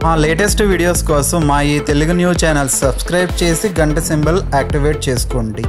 మా latest videos కోసం మా ఈ తెలుగు న్యూస్ ఛానల్ సబ్స్క్రైబ్ చేసి గంట సింబల్ యాక్టివేట్ చేసుకోండి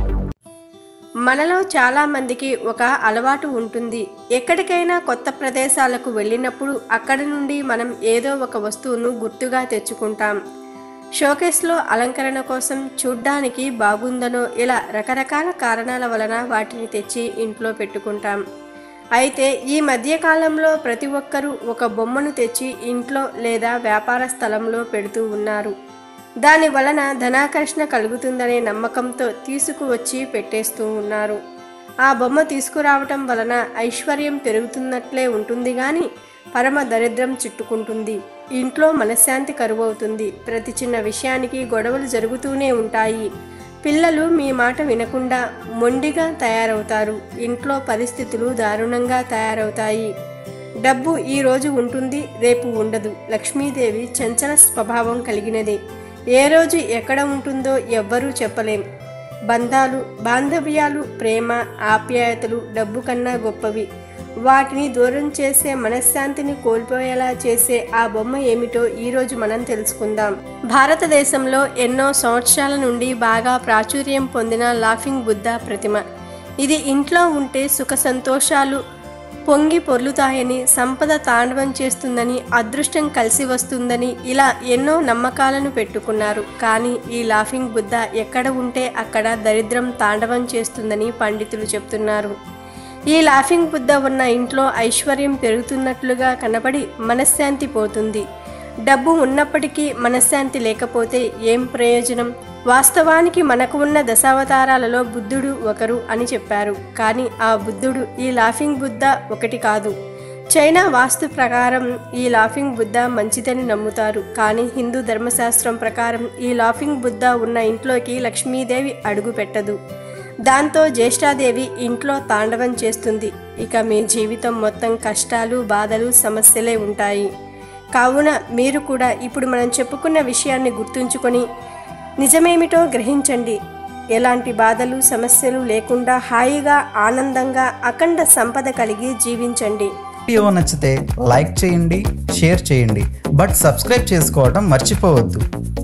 మనలో చాలా మందికి ఒక అలవాటు ఉంటుంది ఎక్కడికైనా కొత్త ప్రదేశాలకు వెళ్ళినప్పుడు అక్కడ నుండి మనం ఏదో ఒక వస్తువును గుర్తుగా తెచ్చుకుంటాం షోకేస్లో అలంకరణ కోసం చూడ్డానికి బాగుందనో ఇలా రకరకాల కారణాల వలన వాటిని తెచ్చి ఇంట్లో పెట్టుకుంటాం అయితే ఈ మధ్యకాలంలో ప్రతి ఒక్కరూ ఒక బొమ్మను తెచ్చి ఇంట్లో లేదా వ్యాపార స్థలంలో పెడుతూ ఉన్నారు దాని వలన ధనాకర్షణ కలుగుతుందనే నమ్మకంతో తీసుకువచ్చి పెట్టేస్తూ ఉన్నారు ఆ బొమ్మ తీసుకురావటం వలన ఐశ్వర్యం పెరుగుతున్నట్లే ఉంటుంది కానీ పరమ దరిద్రం చుట్టుకుంటుంది ఇంట్లో మనశ్శాంతి కరువవుతుంది ప్రతి చిన్న విషయానికి గొడవలు జరుగుతూనే ఉంటాయి పిల్లలు మీ మాట వినకుండా మొండిగా తయారవుతారు ఇంట్లో పరిస్థితులు దారుణంగా తయారవుతాయి డబ్బు ఈ రోజు ఉంటుంది రేపు ఉండదు లక్ష్మీదేవి చంచల స్వభావం కలిగినది ఏ రోజు ఎక్కడ ఉంటుందో ఎవ్వరూ చెప్పలేం బంధాలు బాంధవ్యాలు ప్రేమ ఆప్యాయతలు డబ్బు కన్నా గొప్పవి వాటిని దూరం చేసే మనశ్శాంతిని కోల్పోయేలా చేసే ఆ బొమ్మ ఏమిటో ఈరోజు మనం తెలుసుకుందాం భారతదేశంలో ఎన్నో సంవత్సరాల నుండి బాగా ప్రాచుర్యం పొందిన లాఫింగ్ బుద్ధ ప్రతిమ ఇది ఇంట్లో ఉంటే సుఖ సంతోషాలు పొంగి పొర్లుతాయని సంపద తాండవం చేస్తుందని అదృష్టం కలిసి వస్తుందని ఇలా ఎన్నో నమ్మకాలను పెట్టుకున్నారు కానీ ఈ లాఫింగ్ బుద్ధ ఎక్కడ ఉంటే అక్కడ దరిద్రం తాండవం చేస్తుందని పండితులు చెప్తున్నారు ఈ లాఫింగ్ బుద్ధ ఉన్న ఇంట్లో ఐశ్వర్యం పెరుగుతున్నట్లుగా కనబడి మనశ్శాంతి పోతుంది డబ్బు ఉన్నప్పటికీ మనశ్శాంతి లేకపోతే ఏం ప్రయోజనం వాస్తవానికి మనకు ఉన్న దశావతారాలలో బుద్ధుడు ఒకరు అని చెప్పారు కానీ ఆ బుద్ధుడు ఈ లాఫింగ్ బుద్ధ ఒకటి కాదు చైనా వాస్తు ప్రకారం ఈ లాఫింగ్ బుద్ధ మంచిదని నమ్ముతారు కానీ హిందూ ధర్మశాస్త్రం ప్రకారం ఈ లాఫింగ్ బుద్ధ ఉన్న ఇంట్లోకి లక్ష్మీదేవి అడుగు పెట్టదు దాంతో జ్యేష్ఠాదేవి ఇంట్లో తాండవం చేస్తుంది ఇక మీ జీవితం మొత్తం కష్టాలు బాధలు సమస్యలే ఉంటాయి కావున మీరు కూడా ఇప్పుడు మనం చెప్పుకున్న విషయాన్ని గుర్తుంచుకొని నిజమేమిటో గ్రహించండి ఎలాంటి బాధలు సమస్యలు లేకుండా హాయిగా ఆనందంగా అఖండ సంపద కలిగి జీవించండి వీడియో నచ్చితే లైక్ చేయండి షేర్ చేయండి బట్ సబ్స్క్రైబ్ చేసుకోవడం మర్చిపోవద్దు